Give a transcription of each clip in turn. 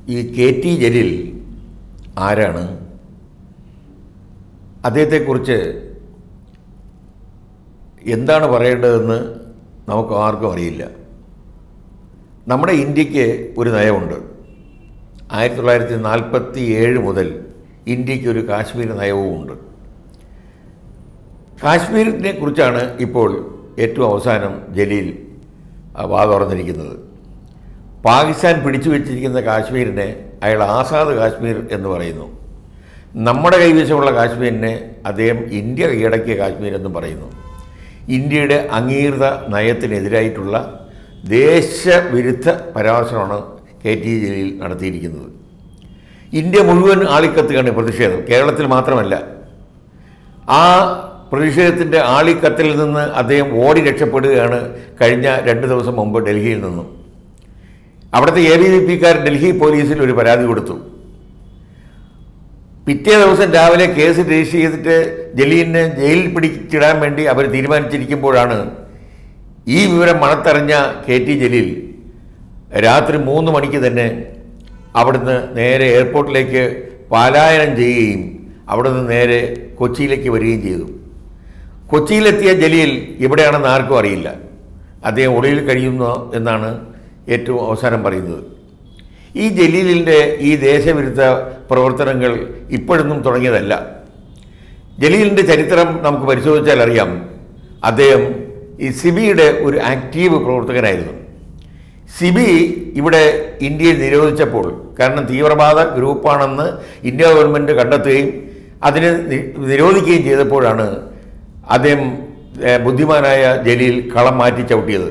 ഈ K T Jaleel ആരാണ് അദ്ദേഹത്തെക്കുറിച്ച് എന്താണ് പറയേണ്ടതെന്ന് നമുക്ക് ആർക്കും അറിയില്ല നമ്മുടെ ഇന്ത്യക്ക് ഒരു നയമുണ്ട് ആയിരത്തി തൊള്ളായിരത്തി നാൽപ്പത്തി ഏഴ് മുതൽ ഇന്ത്യക്ക് ഒരു കാശ്മീർ നയവുമുണ്ട് കാശ്മീരിനെ കുറിച്ചാണ് ഇപ്പോൾ ഏറ്റവും അവസാനം ജലീൽ ആ, വാ തുറന്നിരിക്കുന്നത് പാകിസ്ഥാൻ പിടിച്ചു വച്ചിരിക്കുന്ന കാശ്മീരിനെ അയാൾ ആസാദ് കാശ്മീർ എന്ന് പറയുന്നു നമ്മുടെ കൈവശമുള്ള കാശ്മീരിനെ അദ്ദേഹം ഇന്ത്യ കീഴടക്കിയ കാശ്മീർ എന്ന് പറയുന്നു ഇന്ത്യയുടെ അംഗീകൃത നയത്തിനെതിരായിട്ടുള്ള ദേശവിരുദ്ധ പരാമർശമാണ് കെ ടി ജലീൽ നടത്തിയിരിക്കുന്നത് ഇന്ത്യ മുഴുവൻ ആളിക്കത്തുകയാണ് പ്രതിഷേധം കേരളത്തിൽ മാത്രമല്ല ആ പ്രതിഷേധത്തിൻ്റെ ആളിക്കത്തിൽ നിന്ന് അദ്ദേഹം ഓടി രക്ഷപ്പെടുകയാണ് കഴിഞ്ഞ രണ്ട് ദിവസം മുമ്പ് ഡൽഹിയിൽ നിന്നും അവിടുത്തെ എ ബി വി പിക്കാർ ഡൽഹി പോലീസിൽ ഒരു പരാതി കൊടുത്തു പിറ്റേ ദിവസം രാവിലെ കേസ് രജിസ്റ്റർ ചെയ്തിട്ട് ജലീലിനെ ജയിലിൽ പിടിച്ചിടാൻ വേണ്ടി അവർ തീരുമാനിച്ചിരിക്കുമ്പോഴാണ് ഈ വിവരം മണത്തറിഞ്ഞ കെ ടി ജലീൽ രാത്രി മൂന്ന് മണിക്ക് തന്നെ അവിടുന്ന് നേരെ എയർപോർട്ടിലേക്ക് പലായനം ചെയ്യുകയും അവിടുന്ന് നേരെ കൊച്ചിയിലേക്ക് വരികയും ചെയ്തു കൊച്ചിയിലെത്തിയ ജലീൽ എവിടെയാണെന്ന് ആർക്കും അറിയില്ല അദ്ദേഹം ഒളിയിൽ കഴിയുന്നു എന്നാണ് ഏറ്റവും അവസാനം പറയുന്നത് ഈ ജലീലിൻ്റെ ഈ ദേശവിരുദ്ധ പ്രവർത്തനങ്ങൾ ഇപ്പോഴൊന്നും തുടങ്ങിയതല്ല ജലീലിൻ്റെ ചരിത്രം നമുക്ക് പരിശോധിച്ചാൽ അറിയാം അദ്ദേഹം ഈ സിബിയുടെ ഒരു ആക്റ്റീവ് പ്രവർത്തകനായിരുന്നു സിബി ഇവിടെ ഇന്ത്യയിൽ നിരോധിച്ചപ്പോൾ കാരണം തീവ്രവാദ ഗ്രൂപ്പാണെന്ന് ഇന്ത്യ ഗവൺമെൻറ് കണ്ടെത്തുകയും അതിനെ നി- നിരോധിക്കുകയും ചെയ്തപ്പോഴാണ് അദ്ദേഹം ഏഹ്, ബുദ്ധിമാനായ ജലീൽ കളം മാറ്റി ചവിട്ടിയത്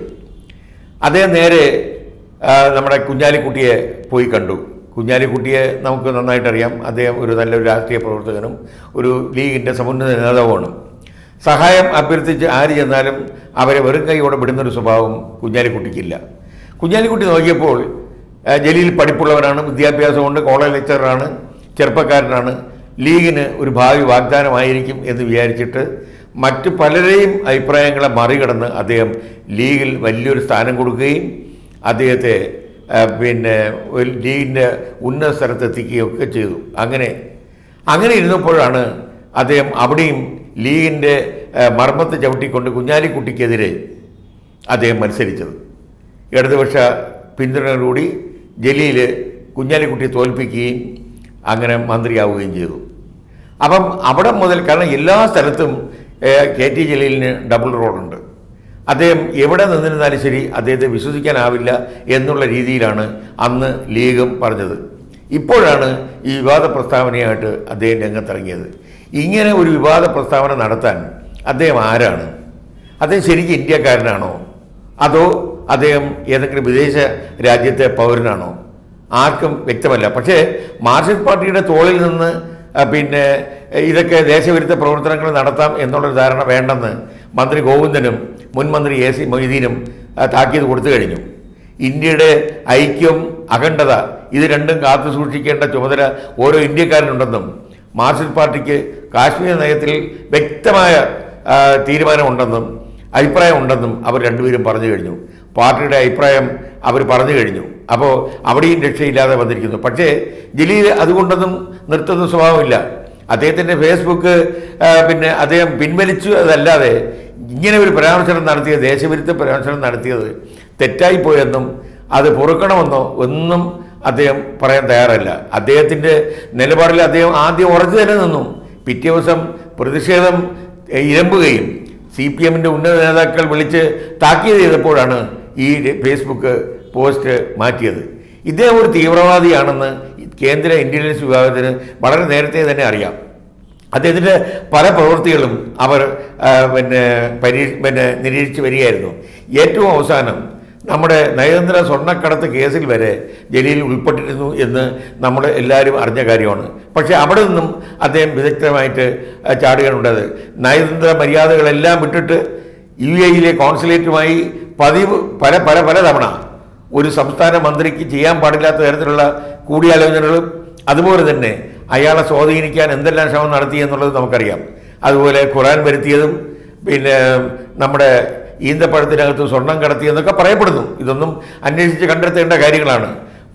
അദ്ദേഹം നേരെ ആ, നമ്മുടെ കുഞ്ഞാലിക്കുട്ടിയെ പോയി കണ്ടു കുഞ്ഞാലിക്കുട്ടിയെ നമുക്ക് നന്നായിട്ടറിയാം അദ്ദേഹം ഒരു നല്ലൊരു രാഷ്ട്രീയ പ്രവർത്തകനും ഒരു ലീഗിൻ്റെ സമുന്നത നേതാവുമാണ് സഹായം അഭ്യർത്ഥിച്ച് ആര് ചെന്നാലും അവരെ വെറും കൈയോടെ വിടുന്നൊരു സ്വഭാവം കുഞ്ഞാലിക്കുട്ടിക്കില്ല കുഞ്ഞാലിക്കുട്ടി നോക്കിയപ്പോൾ ആ, ജലീൽ പഠിപ്പുള്ളവനാണ് വിദ്യാഭ്യാസമുണ്ട് കോളേജ് ലെക്ചറാണ് ചെറുപ്പക്കാരനാണ് ലീഗിന് ഒരു ഭാവി വാഗ്ദാനമായിരിക്കും എന്ന് വിചാരിച്ചിട്ട് മറ്റ് പലരെയും അഭിപ്രായങ്ങളെ മറികടന്ന് അദ്ദേഹം ലീഗിൽ വലിയൊരു സ്ഥാനം കൊടുക്കുകയും അദ്ദേഹത്തെ ആ, പിന്നെ ഒരു ലീഗിൻ്റെ ഉന്നത സ്ഥലത്തെത്തിക്കുകയൊക്കെ ചെയ്തു അങ്ങനെ അങ്ങനെ ഇരുന്നപ്പോഴാണ് അദ്ദേഹം അവിടെയും ലീഗിൻ്റെ ആ, മർമ്മത്ത് ചവിട്ടിക്കൊണ്ട് കുഞ്ഞാലിക്കുട്ടിക്കെതിരെ അദ്ദേഹം മത്സരിച്ചത് ഇടതുപക്ഷ പിന്തുണയോടുകൂടി ജലീൽ കുഞ്ഞാലിക്കുട്ടിയെ തോൽപ്പിക്കുകയും അങ്ങനെ മന്ത്രിയാവുകയും ചെയ്തു അപ്പം അവിടെ മുതൽ കാരണം എല്ലാ സ്ഥലത്തും ഏഹ്, കെ ടി ജലീലിന് ഡബിൾ റോഡുണ്ട് അദ്ദേഹം എവിടെ നിന്നിരുന്നാലും ശരി അദ്ദേഹത്തെ വിശ്വസിക്കാനാവില്ല എന്നുള്ള രീതിയിലാണ് അന്ന് ലീഗും പറഞ്ഞത് ഇപ്പോഴാണ് ഈ വിവാദ പ്രസ്താവനയായിട്ട് അദ്ദേഹം രംഗത്തിറങ്ങിയത് ഇങ്ങനെ ഒരു വിവാദ പ്രസ്താവന നടത്താൻ അദ്ദേഹം ആരാണ് അദ്ദേഹം ശരിക്കും ഇന്ത്യക്കാരനാണോ അതോ അദ്ദേഹം ഏതെങ്കിലും വിദേശ രാജ്യത്തെ പൗരനാണോ ആർക്കും വ്യക്തമല്ല പക്ഷേ മാർക്സിസ്റ്റ് പാർട്ടിയുടെ തോളിൽ നിന്ന് ആ, പിന്നെ ഇതൊക്കെ ദേശവിരുദ്ധ പ്രവർത്തനങ്ങൾ നടത്താം എന്നുള്ളൊരു ധാരണ വേണ്ടെന്ന് മന്ത്രി ഗോവിന്ദനും മുൻ മന്ത്രി എ സി മൊയ്തീനും ആ, താക്കീത് കൊടുത്തു കഴിഞ്ഞു ഇന്ത്യയുടെ ഐക്യം അഖണ്ഡത ഇത് രണ്ടും കാത്തു സൂക്ഷിക്കേണ്ട ചുമതല ഓരോ ഇന്ത്യക്കാരനുണ്ടെന്നും മാർക്സിസ്റ്റ് പാർട്ടിക്ക് കാശ്മീർ നയത്തിൽ വ്യക്തമായ ആ, തീരുമാനമുണ്ടെന്നും അഭിപ്രായം ഉണ്ടെന്നും അവർ രണ്ടുപേരും പറഞ്ഞു കഴിഞ്ഞു പാർട്ടിയുടെ അഭിപ്രായം അവർ പറഞ്ഞു കഴിഞ്ഞു അപ്പോൾ അവിടെയും രക്ഷയില്ലാതെ വന്നിരിക്കുന്നു പക്ഷേ ജലീൽ അതുകൊണ്ടൊന്നും നിർത്തുന്ന സ്വഭാവമില്ല അദ്ദേഹത്തിൻ്റെ ഫേസ്ബുക്ക് ആ, പിന്നെ അദ്ദേഹം പിൻവലിച്ചു അതല്ലാതെ ഇങ്ങനെ ഒരു പരാമർശനം നടത്തിയ ദേശവിരുദ്ധ പരാമർശനം നടത്തിയത് തെറ്റായിപ്പോയെന്നും അത് പൊറുക്കണമെന്നോ ഒന്നും അദ്ദേഹം പറയാൻ തയ്യാറല്ല അദ്ദേഹത്തിൻ്റെ നിലപാടിൽ അദ്ദേഹം ആദ്യം ഉറച്ചു തന്നെ നിന്നു പിറ്റേ ദിവസം പ്രതിഷേധം എ, ഇരമ്പുകയും സി പി എമ്മിൻ്റെ ഉന്നത നേതാക്കൾ വിളിച്ച് താക്കീത് ചെയ്തപ്പോഴാണ് ഈ ഫേസ്ബുക്ക് പോസ്റ്റ് മാറ്റിയത് ഇദ്ദേഹം ഒരു തീവ്രവാദിയാണെന്ന് കേന്ദ്ര ഇൻ്റലിജൻസ് വിഭാഗത്തിന് വളരെ നേരത്തെ തന്നെ അറിയാം അദ്ദേഹത്തിൻ്റെ പല പ്രവൃത്തികളും അവർ ആ, പിന്നെ പരീ പിന്നെ നിരീക്ഷിച്ച് വരികയായിരുന്നു ഏറ്റവും അവസാനം നമ്മുടെ നയതന്ത്ര സ്വർണ്ണക്കടത്ത് കേസിൽ വരെ ജലീൽ ഉൾപ്പെട്ടിരുന്നു എന്ന് നമ്മൾ എല്ലാവരും അറിഞ്ഞ കാര്യമാണ് പക്ഷേ അവിടെ നിന്നും അദ്ദേഹം വിദഗ്ധമായിട്ട് ആ, ചാടുകയാണ് ഉണ്ടായത് നയതന്ത്ര മര്യാദകളെല്ലാം വിട്ടിട്ട് യു എയിലെ കോൺസുലേറ്റുമായി പതിവ് പല പല പല തവണ ഒരു സംസ്ഥാന മന്ത്രിക്ക് ചെയ്യാൻ പാടില്ലാത്ത തരത്തിലുള്ള കൂടിയാലോചനകളും അതുപോലെ തന്നെ അയാളെ സ്വാധീനിക്കാൻ എന്തെല്ലാം ശ്രമം നടത്തി എന്നുള്ളത് നമുക്കറിയാം അതുപോലെ ഖുറാൻ വരുത്തിയതും പിന്നെ നമ്മുടെ ഈന്തപ്പഴത്തിനകത്ത് സ്വർണം കടത്തിയെന്നൊക്കെ പറയപ്പെടുന്നു ഇതൊന്നും അന്വേഷിച്ച് കണ്ടെത്തേണ്ട കാര്യങ്ങളാണ്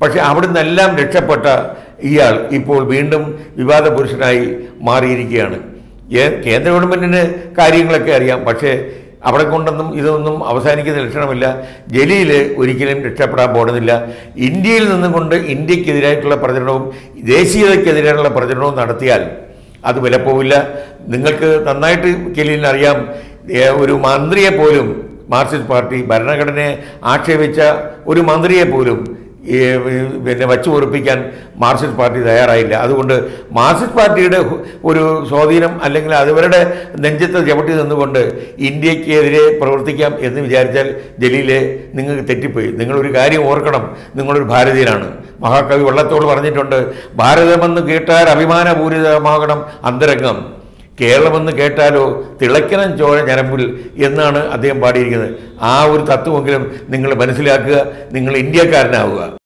പക്ഷെ അവിടുന്ന് എല്ലാം രക്ഷപ്പെട്ട ഇയാൾ ഇപ്പോൾ വീണ്ടും വിവാദ പുരുഷനായി മാറിയിരിക്കുകയാണ് ഏ- കേന്ദ്ര ഗവൺമെന്റിന് കാര്യങ്ങളൊക്കെ അറിയാം പക്ഷേ അവിടെ കൊണ്ടൊന്നും ഇതൊന്നും അവസാനിക്കുന്ന ലക്ഷണമില്ല ജലീൽ ഒരിക്കലും രക്ഷപ്പെടാൻ പോകുന്നില്ല ഇന്ത്യയിൽ നിന്നും കൊണ്ട് ഇന്ത്യക്കെതിരായിട്ടുള്ള പ്രചരണവും ദേശീയതയ്ക്കെതിരായിട്ടുള്ള പ്രചരണവും നടത്തിയാൽ അത് വിലപ്പോവില്ല നിങ്ങൾക്ക് നന്നായിട്ട് ജലീലിന് അറിയാം ഏ, ഒരു മന്ത്രിയെ പോലും മാർക്സിസ്റ്റ് പാർട്ടി ഭരണഘടനയെ ആക്ഷേപിച്ച ഒരു മന്ത്രിയെ പോലും ഈ, പിന്നെ വച്ചു പൊറുപ്പിക്കാൻ മാർക്സിസ്റ്റ് പാർട്ടി തയ്യാറായില്ല അതുകൊണ്ട് മാർക്സിസ്റ്റ് പാർട്ടിയുടെ ഒരു സ്വാധീനം അല്ലെങ്കിൽ അവരുടെ നെഞ്ചത്ത് ചവിട്ടി നിന്നുകൊണ്ട് ഇന്ത്യക്കെതിരെ പ്രവർത്തിക്കാം എന്ന് വിചാരിച്ചാൽ ജലീലെ നിങ്ങൾക്ക് തെറ്റിപ്പോയി നിങ്ങളൊരു കാര്യം ഓർക്കണം നിങ്ങളൊരു ഭാരതീയനാണ് മഹാകവി വള്ളത്തോട് പറഞ്ഞിട്ടുണ്ട് ഭാരതമെന്ന് കേട്ടാൽ അഭിമാനപൂരിതമാകണം അന്തരംഗം കേരളമെന്ന് കേട്ടാലോ തിളയ്ക്കണം ചോര ഞരമ്പിൽ എന്നാണ് അദ്ദേഹം പാടിയിരിക്കുന്നത് ആ ഒരു തത്വമെങ്കിലും നിങ്ങൾ മനസ്സിലാക്കുക നിങ്ങൾ ഇന്ത്യക്കാരനാവുക